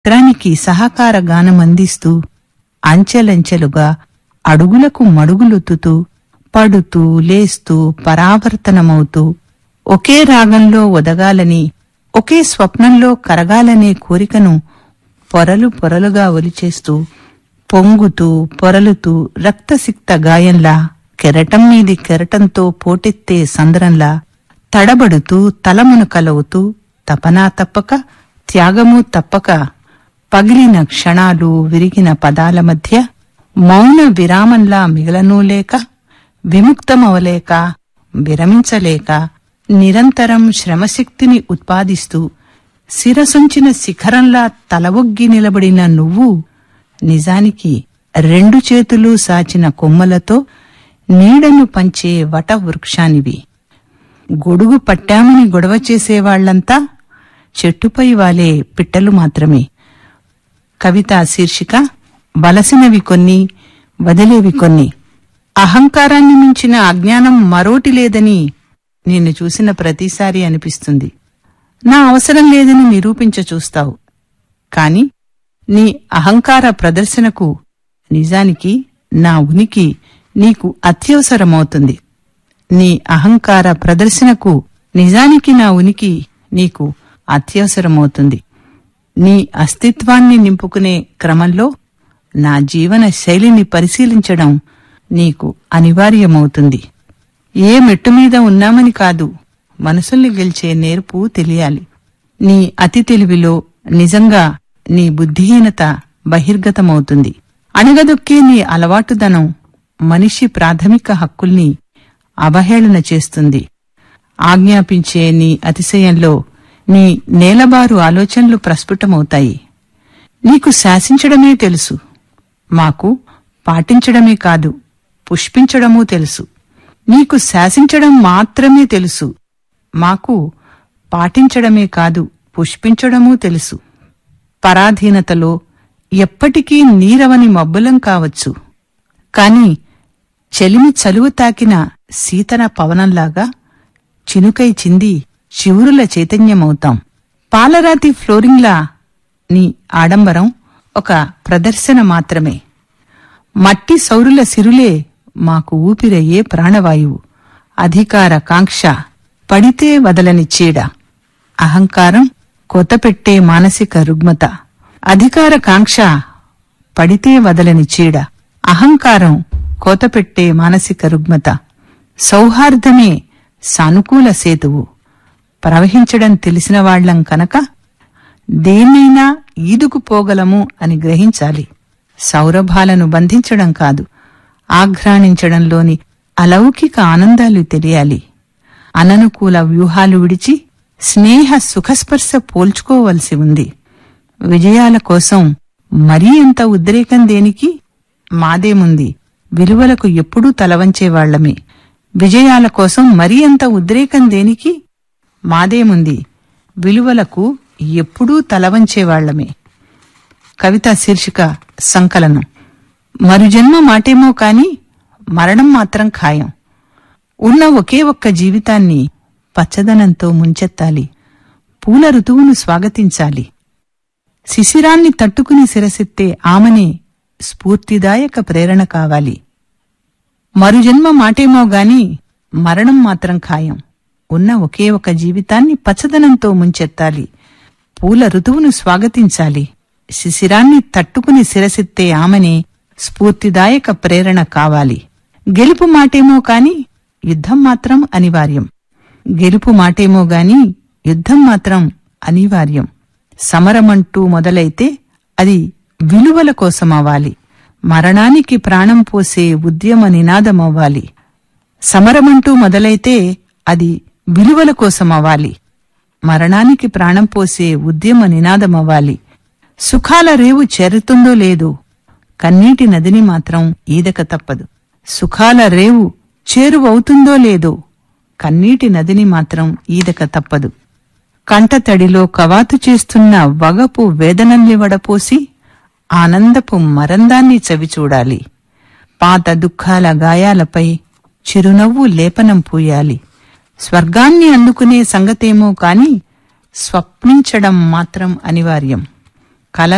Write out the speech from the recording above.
చిత్రానికి సహకార గానం అందిస్తూ అంచెలంచెలుగా అడుగులకు మడుగులొత్తుతూ పడుతూ లేస్తూ పరావర్తనమవుతూ ఒకే రాగంలో ఒదగాలని ఒకే స్వప్నంలో కరగాలనే కోరికను పొరలు పొరలుగా ఒలిచేస్తూ పొంగుతూ పొరలుతూ రక్తసిక్త గాయంలా కెరటం మీది కెరటంతో పోటెత్తే సంద్రంలా తడబడుతూ తలమును కలవుతూ తపనా తప్పక త్యాగము తప్పక పగిలిన క్షణాలు విరిగిన పదాల మధ్య మౌన విరామంలా మిగలనూ లేక విముక్తమవలేక విరమించలేక నిరంతరం శ్రమశక్తిని ఉత్పాదిస్తూ శిరసొంచిన శిఖరంలా తలవొగ్గి నిలబడిన నువ్వు నిజానికి రెండు చేతులు సాచిన కొమ్మలతో నీడను పంచే వట వృక్షానివి గొడుగు పట్టామని గొడవ చేసేవాళ్లంతా చెట్టుపై వాలే పిట్టలు మాత్రమే కవిత శీర్షిక వలసినవి కొన్ని వదిలేవి కొన్ని అహంకారాన్ని మించిన అజ్ఞానం మరోటి లేదని నిన్ను చూసిన ప్రతిసారి అనిపిస్తుంది నా అవసరం లేదని నిరూపించ చూస్తావు కాని నీ అహంకార ప్రదర్శనకు నిజానికి నా ఉనికి నీకు అత్యవసరమవుతుంది నీ అహంకార ప్రదర్శనకు నిజానికి నా ఉనికి నీకు అత్యవసరమవుతుంది నీ అస్తిత్వాన్ని నింపుకునే క్రమంలో నా జీవన శైలిని పరిశీలించడం నీకు అనివార్యమవుతుంది ఏ మెట్టు మీద ఉన్నామని కాదు మనసుల్ని గెలిచే నేర్పు తెలియాలి నీ అతి తెలివిలో నిజంగా నీ బుద్ధిహీనత బహిర్గతమవుతుంది అణగదొక్కే నీ అలవాటుదనం మనిషి ప్రాథమిక హక్కుల్ని అవహేళన చేస్తుంది ఆజ్ఞాపించే నీ అతిశయంలో నీ నేలబారు ఆలోచనలు ప్రస్ఫుటమవుతాయి నీకు శాసించడమే తెలుసు మాకు పాటించడమే కాదు పుష్పించడమూ తెలుసు నీకు శాసించడం మాత్రమే తెలుసు మాకు పాటించడమే కాదు పుష్పించడమూ తెలుసు పరాధీనతలో ఎప్పటికీ నీరవని మబ్బులం కావచ్చు కాని చెలిమి చలువ తాకిన శీతన పవనంలాగా చినుకై చింది చివురుల చైతన్యమవుతాం పాలరాతి ఫ్లోరింగ్లా నీ ఆడంబరం ఒక ప్రదర్శన మాత్రమే మట్టి సౌరుల సిరులే మాకు ఊపిరయ్యే ప్రాణవాయువు అధికార కాంక్ష పడితే వదలని చీడ అహంకారం కొత్తపెట్టే మానసిక రుగ్మత అధికార కాంక్ష పడితే వదలని చీడ అహంకారం కోతపెట్టే మానసిక రుగ్మత సౌహార్దమే సానుకూల సేతువు ప్రవహించడం తెలిసిన వాళ్లం కనుక దేన్నైనా ఈదుకుపోగలము అని గ్రహించాలి సౌరభాలను బంధించడం కాదు ఆఘ్రాణించడంలోని అలౌకిక ఆనందాలు తెలియాలి అననుకూల వ్యూహాలు విడిచి స్నేహ సుఖస్పర్శ పోల్చుకోవలసి ఉంది విజయాల కోసం మరీ అంత ఉద్రేకం దేనికి మాదేముంది విలువలకు ఎప్పుడూ తలవంచేవాళ్లమే విజయాల కోసం మరీ అంత ఉద్రేకం దేనికి మాదేముంది విలువలకు ఎప్పుడూ తలవంచేవాళ్లమే కవిత శీర్షిక సంకలనం మరుజన్మ మాటేమో కాని మరణం మాత్రం ఖాయం ఉన్న ఒకే ఒక్క జీవితాన్ని పచ్చదనంతో ముంచెత్తాలి పూల ఋతువును స్వాగతించాలి శిశిరాన్ని తట్టుకుని శిరసెత్తే ఆమెనే స్ఫూర్తిదాయక ప్రేరణ కావాలి మరుజన్మ మాటేమో గాని మరణం మాత్రం ఖాయం ఉన్న ఒకే ఒక జీవితాన్ని పచ్చదనంతో ముంచెత్తాలి పూల ఋతువును స్వాగతించాలి శిశిరాన్ని తట్టుకుని శిరసెత్తే ఆమెనే స్ఫూర్తిదాయక ప్రేరణ కావాలి గెలుపు మాటేమో కాని యుద్ధం మాత్రం అనివార్యం గెలుపు మాటేమో గాని యుద్ధం మాత్రం అనివార్యం సమరమంటూ మొదలైతే అది విలువల కోసమవ్వాలి మరణానికి ప్రాణం పోసే ఉద్యమ నినాదమవ్వాలి సమరమంటూ మొదలైతే అది విలువల కోసమవ్వాలి మరణానికి ప్రాణం పోసే ఉద్యమ నినాదమవ్వాలి సుఖాల రేవు చేరుతుందో లేదో కన్నీటి నదిని మాత్రం ఈదక తప్పదు సుఖాల రేవు చేరువవుతుందో లేదో కన్నీటి నదిని మాత్రం ఈదక తప్పదు కంటతడిలో కవాతు చేస్తున్న వగపు వేదనల్ని వడపోసి ఆనందపు మరందాన్ని చవిచూడాలి పాత దుఃఖాల గాయాలపై చిరునవ్వు లేపనం పూయాలి స్వర్గాన్ని అందుకునే సంగతేమో కాని స్వప్నించడం మాత్రం అనివార్యం